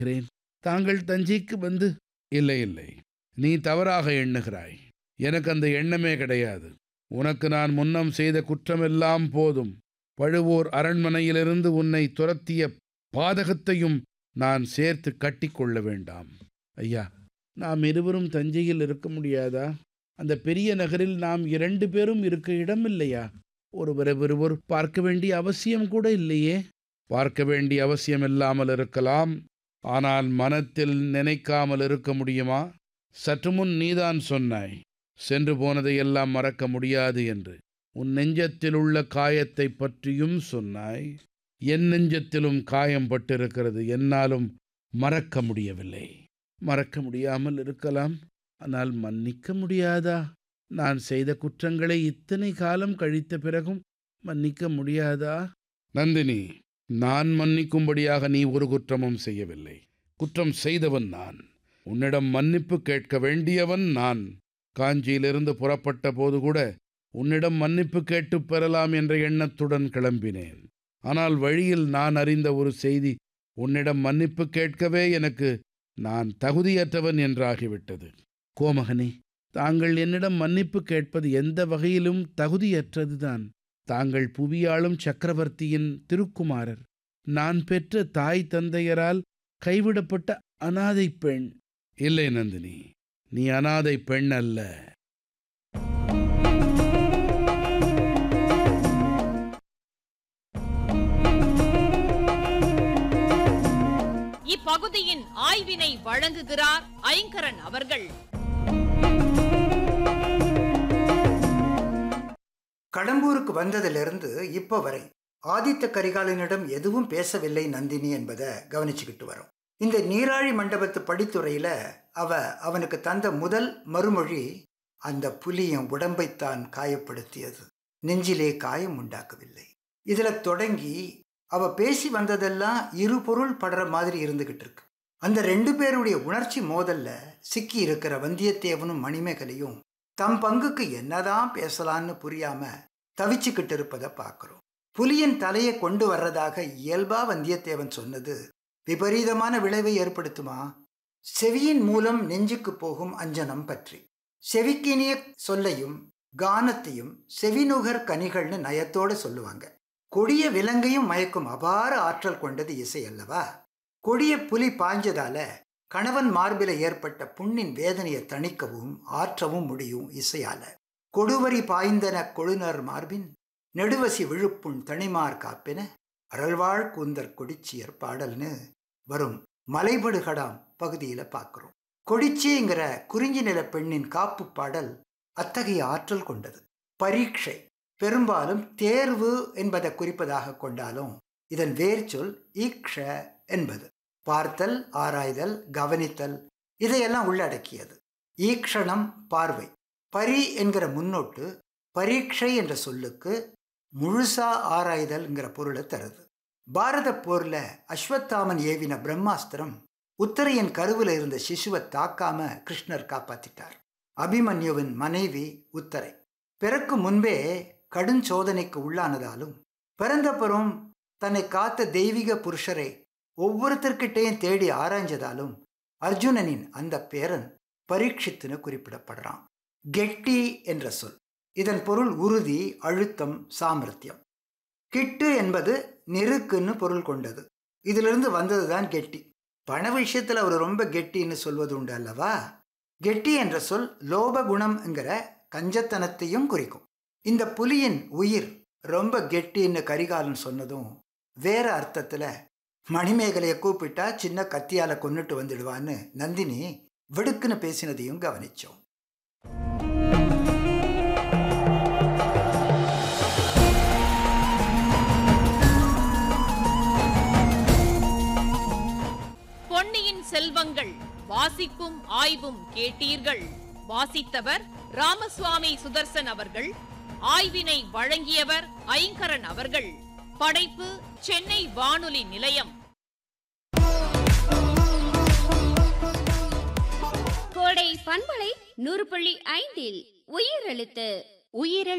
இருக்கிறேன் தாங்கள் தஞ்சைக்கு வந்து இல்லை இல்லை நீ தவறாக எண்ணுகிறாய் எனக்கு அந்த எண்ணமே கிடையாது உனக்கு நான் முன்னம் செய்த குற்றமெல்லாம் போதும் பழுவூர் அரண்மனையிலிருந்து உன்னை துரத்திய பாதகத்தையும் நான் சேர்த்து கட்டிக்கொள்ள வேண்டாம் ஐயா நாம் இருவரும் தஞ்சையில் இருக்க முடியாதா அந்த பெரிய நகரில் நாம் இரண்டு பேரும் இருக்க இடமில்லையா ஒருவரை ஒருவர் பார்க்க வேண்டிய அவசியம் கூட இல்லையே பார்க்க வேண்டிய அவசியம் இல்லாமல் இருக்கலாம் ஆனால் மனத்தில் நினைக்காமல் இருக்க முடியுமா சற்று முன் நீதான் சொன்னாய் சென்று போனதையெல்லாம் மறக்க முடியாது என்று உன் நெஞ்சத்தில் உள்ள காயத்தை பற்றியும் சொன்னாய் என் நெஞ்சத்திலும் காயம் பட்டிருக்கிறது என்னாலும் மறக்க முடியவில்லை மறக்க முடியாமல் இருக்கலாம் ஆனால் மன்னிக்க முடியாதா நான் செய்த குற்றங்களை இத்தனை காலம் கழித்த பிறகும் மன்னிக்க முடியாதா நந்தினி நான் மன்னிக்கும்படியாக நீ ஒரு குற்றமும் செய்யவில்லை குற்றம் செய்தவன் நான் உன்னிடம் மன்னிப்பு கேட்க வேண்டியவன் நான் காஞ்சியிலிருந்து புறப்பட்ட போது கூட உன்னிடம் மன்னிப்பு கேட்டுப் பெறலாம் என்ற எண்ணத்துடன் கிளம்பினேன் ஆனால் வழியில் நான் அறிந்த ஒரு செய்தி உன்னிடம் மன்னிப்பு கேட்கவே எனக்கு நான் தகுதியற்றவன் என்றாகிவிட்டது கோமகனே தாங்கள் என்னிடம் மன்னிப்பு கேட்பது எந்த வகையிலும் தகுதியற்றதுதான் தாங்கள் புவியாளும் சக்கரவர்த்தியின் திருக்குமாரர் நான் பெற்ற தாய் தந்தையரால் கைவிடப்பட்ட அனாதை பெண் இல்லை நந்தினி நீ அனாதை பெண் அல்ல இப்பகுதியின் ஆய்வினை வழங்குகிறார் ஐங்கரன் அவர்கள் கடம்பூருக்கு வந்ததிலிருந்து இப்போ வரை ஆதித்த கரிகாலனிடம் எதுவும் பேசவில்லை நந்தினி என்பதை கவனிச்சுக்கிட்டு வரோம் இந்த நீராழி மண்டபத்து படித்துறையில அவ அவனுக்கு தந்த முதல் மறுமொழி அந்த புலியின் உடம்பைத்தான் காயப்படுத்தியது நெஞ்சிலே காயம் உண்டாக்கவில்லை இதுல தொடங்கி அவ பேசி வந்ததெல்லாம் இரு பொருள் படுற மாதிரி இருந்துகிட்டு இருக்கு அந்த ரெண்டு பேருடைய உணர்ச்சி மோதல்ல சிக்கி இருக்கிற வந்தியத்தேவனும் மணிமேகலையும் தம் பங்குக்கு என்னதான் பேசலான்னு புரியாம தவிச்சுக்கிட்டு இருப்பதை பார்க்கிறோம் புலியின் தலையை கொண்டு வர்றதாக இயல்பா வந்தியத்தேவன் சொன்னது விபரீதமான விளைவை ஏற்படுத்துமா செவியின் மூலம் நெஞ்சுக்கு போகும் அஞ்சனம் பற்றி செவிக்கினிய சொல்லையும் கானத்தையும் செவிநுகர் கனிகள்னு நயத்தோட சொல்லுவாங்க கொடிய விலங்கையும் மயக்கும் அபார ஆற்றல் கொண்டது இசை அல்லவா கொடிய புலி பாய்ஞ்சதால கணவன் மார்பில ஏற்பட்ட புண்ணின் வேதனையை தணிக்கவும் ஆற்றவும் முடியும் இசையால கொடுவரி பாய்ந்தன கொழுநர் மார்பின் நெடுவசி விழுப்புண் தனிமார் காப்பின அறழ்வாழ் கூந்தர் கொடிச்சியர் பாடல்னு வரும் மலைபடுகடாம் பகுதியில பார்க்கிறோம் கொடிச்சிங்கிற குறிஞ்சி நில பெண்ணின் காப்பு பாடல் அத்தகைய ஆற்றல் கொண்டது பரீட்சை பெரும்பாலும் தேர்வு என்பதை குறிப்பதாக கொண்டாலும் இதன் வேர்ச்சொல் ஈக்ஷ என்பது பார்த்தல் ஆராய்தல் கவனித்தல் இதையெல்லாம் உள்ளடக்கியது ஈக்ஷணம் பார்வை பரி என்கிற முன்னோட்டு பரீட்சை என்ற சொல்லுக்கு முழுசா ஆராய்தல்ங்கிற பொருளை தருது பாரத போர்ல அஸ்வத்தாமன் ஏவின பிரம்மாஸ்திரம் உத்தரையன் கருவில் இருந்த சிசுவை தாக்காம கிருஷ்ணர் காப்பாத்திட்டார் அபிமன்யுவின் மனைவி உத்தரை பிறக்கும் முன்பே கடும் சோதனைக்கு உள்ளானதாலும் பிறந்தப்பறம் தன்னை காத்த தெய்வீக புருஷரை ஒவ்வொருத்தர்கிட்டையும் தேடி ஆராய்ஞ்சதாலும் அர்ஜுனனின் அந்த பேரன் பரீட்சித்துன்னு குறிப்பிடப்படுறான் கெட்டி என்ற சொல் இதன் பொருள் உறுதி அழுத்தம் சாமர்த்தியம் கிட்டு என்பது நெருக்குன்னு பொருள் கொண்டது இதிலிருந்து வந்ததுதான் கெட்டி பண விஷயத்தில் அவர் ரொம்ப கெட்டின்னு சொல்வது உண்டு அல்லவா கெட்டி என்ற சொல் லோபகுணம்ங்கிற கஞ்சத்தனத்தையும் குறிக்கும் இந்த புலியின் உயிர் ரொம்ப கெட்டின்னு கரிகாலன் சொன்னதும் வேற அர்த்தத்தில் மணிமேகலையை கூப்பிட்டா சின்ன கத்தியால கொன்னுட்டு வந்துடுவான்னு நந்தினி வெடுக்குன்னு பேசினதையும் கவனிச்சோம் பொன்னியின் செல்வங்கள் வாசிப்பும் ஆய்வும் கேட்டீர்கள் வாசித்தவர் ராமசுவாமி சுதர்சன் அவர்கள் ஆய்வினை வழங்கியவர் ஐங்கரன் அவர்கள் படைப்பு சென்னை வானொலி நிலையம் கோடை பண்பலை நூறு புள்ளி ஐந்தில் உயிரெழுத்து உயிரெழு